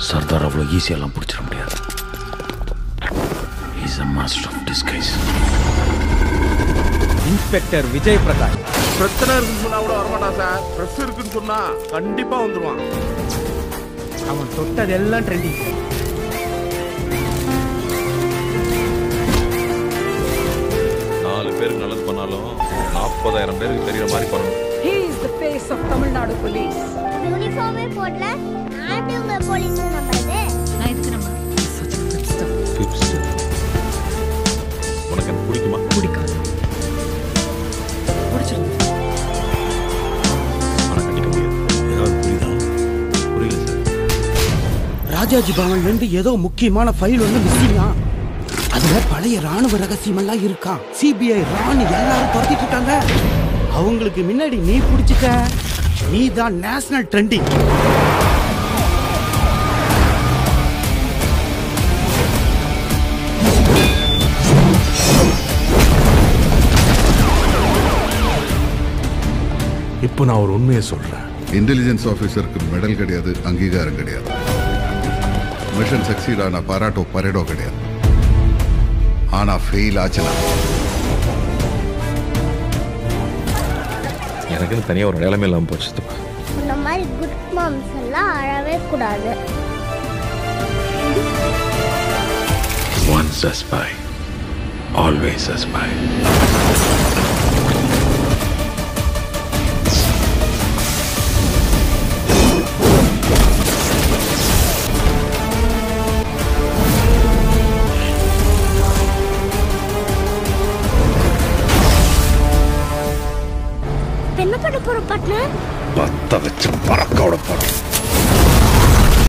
சர்தார் அவ்வளோ ஈஸியெல்லாம் பிடிச்சிட முடியாது is a master of disguise inspector Vijay Prakash பிரச்சனை இருக்குன்னு சொன்னா கூட வரமாட்டான் சார் ப்ரெஸ் இருக்குன்னு சொன்னா கண்டிப்பா வந்துருவான் அவன் தொட்டதெல்லாம் ட்ரெண்டிங் நாலு பேருக்கு நல்லது பண்ணாலும் நாற்பதாயிரம் பேருக்கு தெரியுற மாதிரி பண்ணணும் He is the face of Tamil Nadu police. யூனிஃபார்மே போடல நான் உங்க போலீஸ் நம்புறது நான் எதுக்கு நம்ம such a flip stuff. Tips. உனக்கு எனக்கு பிடிக்குமா பிடிக்காது பிடிச்சிருக்கு ஆனால் கண்டிக்க முடியாது ஏதாவது புரியுதா புரியல சார் ராஜாஜி பவன்ல இருந்து ஏதோ முக்கியமான ஃபைல் ஒன்று மிஸ்ஸிங்கா அதுல பழைய ராணுவ ரகசியம் எல்லாம் இருக்கான் சிபிஐ ராணி எல்லாரும் துரத்திட்டு இருக்காங்க அவங்களுக்கு முன்னாடி நீ பிடிச்சிட்ட நீ தான் நேஷனல் ட்ரெண்டிங் இப்போ நான் ஒரு உண்மையை சொல்றேன் இன்டெலிஜென்ஸ் ஆஃபீஸருக்கு மெடல் கிடையாது அங்கீகாரம் கிடையாது மிஷன் சக்சீட் ஆன பாராட்டோ பரேடோ கிடையாது ஆனா ஃபெயில் ஆச்சுன்னா எனக்குன்னு தனியாக ஒரு நிலைமை இல்லாமல் போச்சு சித்தப்பா. இந்த மாதிரி குட் மாம்ஸ் எல்லாம் அழவே கூடாது once a spy always a spy இப்ப என்ன பண்ண போறோம் பட்னர் பத்த வச்சு பறக்க விட போறோம்